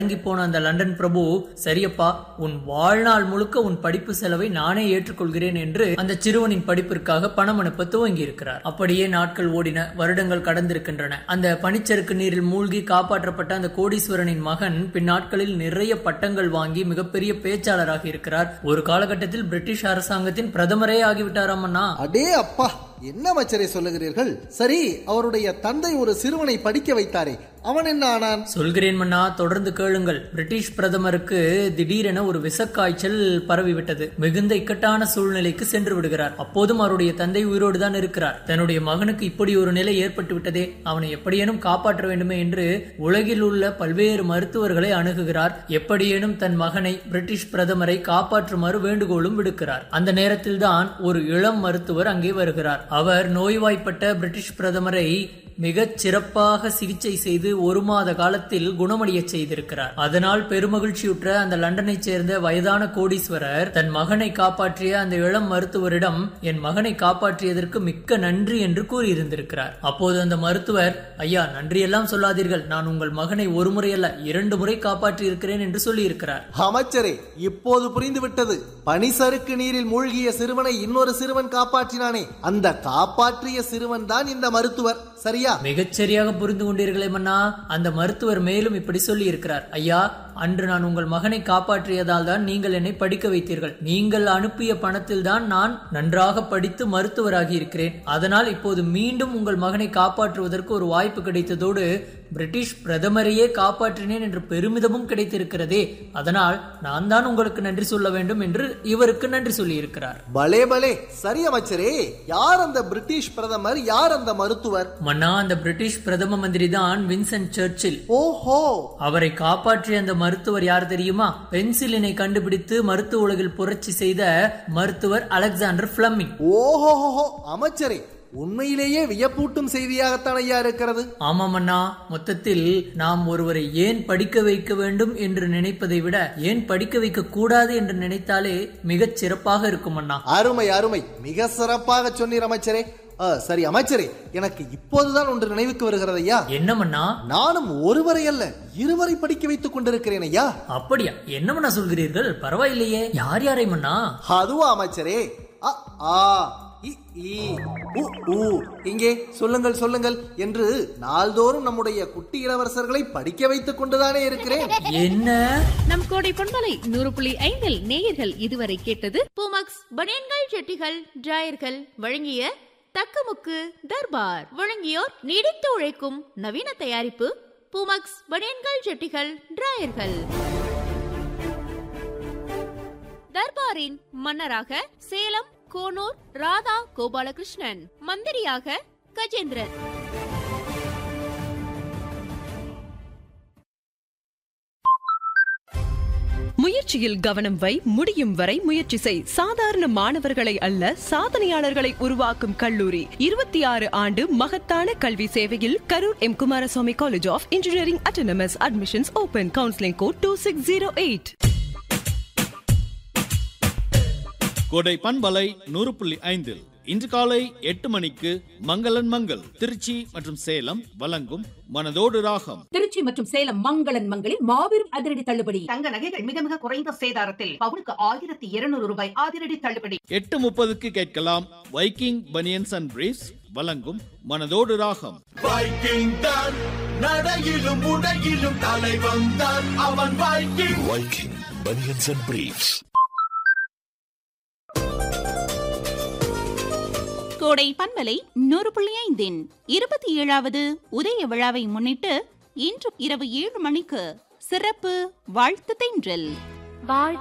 இறங்கி போன அந்த லண்டன் பிரபு சரியப்பா உன் வாழ்நாள் முழுக்க உன் படிப்பு செலவை நானே ஏற்றுக்கொள்கிறேன் என்று அந்த சிறுவனின் படிப்பிற்காக பணம் அனுப்ப துவங்கி இருக்கிறார் அப்படியே நாட்கள் ஓடின வருடங்கள் கடந்திருக்கின்றன அந்த பனிச்சறுக்கு நீரில் மூழ்கி காப்பாற்றப்பட்ட அந்த கோடீஸ்வரனின் மகன் பின்னாட்களில் நிறைய பட்டங்கள் வாங்கி மிகப்பெரிய பேச்சாளராக இருக்கிறார் ஒரு காலகட்டத்தில் பிரிட்டிஷ் அரசாங்கத்தின் பிரதமரே ஆகிவிட்டாராம் அண்ணா அடே அப்பா என்ன மச்சரை சொல்லுகிறீர்கள் சரி அவருடைய தந்தை ஒரு சிறுவனை படிக்க வைத்தாரே அவன் என்ன ஆனான் சொல்கிறேன் மன்னா தொடர்ந்து கேளுங்கள் பிரிட்டிஷ் பிரதமருக்கு திடீரென ஒரு விஷக்காய்ச்சல் பரவிவிட்டது மிகுந்த இக்கட்டான சூழ்நிலைக்கு சென்று விடுகிறார் அப்போதும் அவருடைய தந்தை உயிரோடு தான் இருக்கிறார் தன்னுடைய மகனுக்கு இப்படி ஒரு நிலை ஏற்பட்டு விட்டதே அவனை எப்படியேனும் காப்பாற்ற வேண்டுமே என்று உலகில் உள்ள பல்வேறு மருத்துவர்களை அணுகுகிறார் எப்படியேனும் தன் மகனை பிரிட்டிஷ் பிரதமரை காப்பாற்றுமாறு வேண்டுகோளும் விடுக்கிறார் அந்த நேரத்தில் தான் ஒரு இளம் மருத்துவர் அங்கே வருகிறார் அவர் நோய்வாய்ப்பட்ட பிரிட்டிஷ் பிரதமரை மிகச் சிறப்பாக சிகிச்சை செய்து ஒரு மாத காலத்தில் குணமடைய செய்திருக்கிறார் அதனால் பெருமகிழ்ச்சியுற்ற அந்த லண்டனைச் சேர்ந்த வயதான கோடீஸ்வரர் தன் மகனை காப்பாற்றிய அந்த இளம் மருத்துவரிடம் என் மகனை காப்பாற்றியதற்கு மிக்க நன்றி என்று கூறியிருந்திருக்கிறார் அப்போது அந்த மருத்துவர் ஐயா நன்றியெல்லாம் சொல்லாதீர்கள் நான் உங்கள் மகனை ஒரு முறை அல்ல இரண்டு முறை காப்பாற்றி இருக்கிறேன் என்று சொல்லியிருக்கிறார் அமைச்சரே இப்போது புரிந்து விட்டது பனிசறுக்கு நீரில் மூழ்கிய சிறுவனை இன்னொரு சிறுவன் காப்பாற்றினானே அந்த காப்பாற்றிய சிறுவன் தான் இந்த மருத்துவர் சரியா மிகச் சரியாக புரிந்து கொண்டீர்களே மன்னா அந்த மருத்துவர் மேலும் இப்படி சொல்லி இருக்கிறார் ஐயா அன்று நான் உங்கள் மகனை காப்பாற்றியதால் தான் நீங்கள் என்னை படிக்க வைத்தீர்கள் நீங்கள் அனுப்பிய பணத்தில் தான் நான் நன்றாக படித்து மருத்துவராகி இருக்கிறேன் அதனால் இப்போது மீண்டும் உங்கள் மகனை காப்பாற்றுவதற்கு ஒரு வாய்ப்பு கிடைத்ததோடு பிரிட்டிஷ் பிரதமரையே காப்பாற்றினேன் என்ற பெருமிதமும் கிடைத்திருக்கிறதே அதனால் நான் தான் உங்களுக்கு நன்றி சொல்ல வேண்டும் என்று இவருக்கு நன்றி சொல்லி இருக்கிறார் பலே பலே சரி அமைச்சரே யார் அந்த பிரிட்டிஷ் பிரதமர் யார் அந்த மருத்துவர் மன்னா அந்த பிரிட்டிஷ் பிரதம மந்திரி தான் வின்சென்ட் சர்ச்சில் ஓஹோ அவரை காப்பாற்றிய அந்த மருத்துவர் யார் தெரியுமா பென்சிலினை கண்டுபிடித்து மருத்துவ உலகில் புரட்சி செய்த மருத்துவர் அலெக்சாண்டர் பிளம்மிங் ஓஹோஹோ அமைச்சரே உண்மையிலேயே வியப்பூட்டும் செய்தியாகத்தான் ஐயா இருக்கிறது ஆமாம் அண்ணா மொத்தத்தில் நாம் ஒருவரை ஏன் படிக்க வைக்க வேண்டும் என்று நினைப்பதை விட ஏன் படிக்க வைக்க கூடாது என்று நினைத்தாலே மிகச் சிறப்பாக இருக்கும் அண்ணா அருமை அருமை மிக சிறப்பாக சொன்னீர் அமைச்சரே ஆ, சரி அமைச்சரே எனக்கு இப்போதுதான் ஒன்று நினைவுக்கு வருகிறது ஐயா என்ன மன்னா நானும் ஒருவரை அல்ல இருவரை படிக்க வைத்துக் கொண்டிருக்கிறேன் ஐயா அப்படியா என்ன மன்னா சொல்கிறீர்கள் பரவாயில்லையே யார் யாரை மன்னா அதுவா அமைச்சரே அ, ஆ இ, ஈ, உ, ஊ. இங்கே சொல்லுங்கள் சொல்லுங்கள் என்று நாள்தோறும் நம்முடைய குட்டி இளவரசர்களை படிக்க வைத்துக் கொண்டுதானே இருக்கிறேன் என்ன நம் கோடை பொன்மலை நூறு புள்ளி ஐந்தில் நேயர்கள் இதுவரை கேட்டது பூமக்ஸ் பனியன்கள் ஜெட்டிகள் டிராயர்கள் வழங்கிய தக்கமுக்கு தர்பார் வழங்கியோர் நீடித்து உழைக்கும் நவீன தயாரிப்பு பூமக்ஸ் பனியன்கள் ஜெட்டிகள் டிராயர்கள் தர்பாரின் மன்னராக சேலம் கோனூர் ராதா கோபாலகிருஷ்ணன் மந்திரியாக கஜேந்திரன் முயற்சியில் கவனம் வை முடியும் வரை முயற்சி செய் சாதாரண மாணவர்களை அல்ல சாதனையாளர்களை உருவாக்கும் கல்லூரி இருபத்தி ஆறு ஆண்டு மகத்தான கல்வி சேவையில் Karur M Kumaraswamy college of engineering autonomous admissions open counselling code two six zero eight Kodai பண்பலை நூறு புள்ளி ஐந்தில் இன்று காலை எட்டு மணிக்கு மங்களன் மங்கள் திருச்சி மற்றும் சேலம் வழங்கும் மனதோடு ராகம் திருச்சி மற்றும் சேலம் மங்களன் மங்களில் மாபெரும் அதிரடி தள்ளுபடி தங்க நகைகள் மிக மிக குறைந்த சேதாரத்தில் பவுனுக்கு ஆயிரத்தி இருநூறு ரூபாய் அதிரடி தள்ளுபடி எட்டு முப்பதுக்கு கேட்கலாம் வைக்கிங் பனியன்ஸ் அண்ட் பிரீஸ் வழங்கும் மனதோடு ராகம் வைக்கிங் தான் நடையிலும் உடையிலும் தலை வந்தான் அவன் viking viking banians and briefs Kodai பண்பலை நூறு புள்ளி ஐந்தின் இருபத்தி ஏழாவது உதய விழாவை முன்னிட்டு இன்று இரவு ஏழு மணிக்கு சிறப்பு வாழ்த்து தென்றல்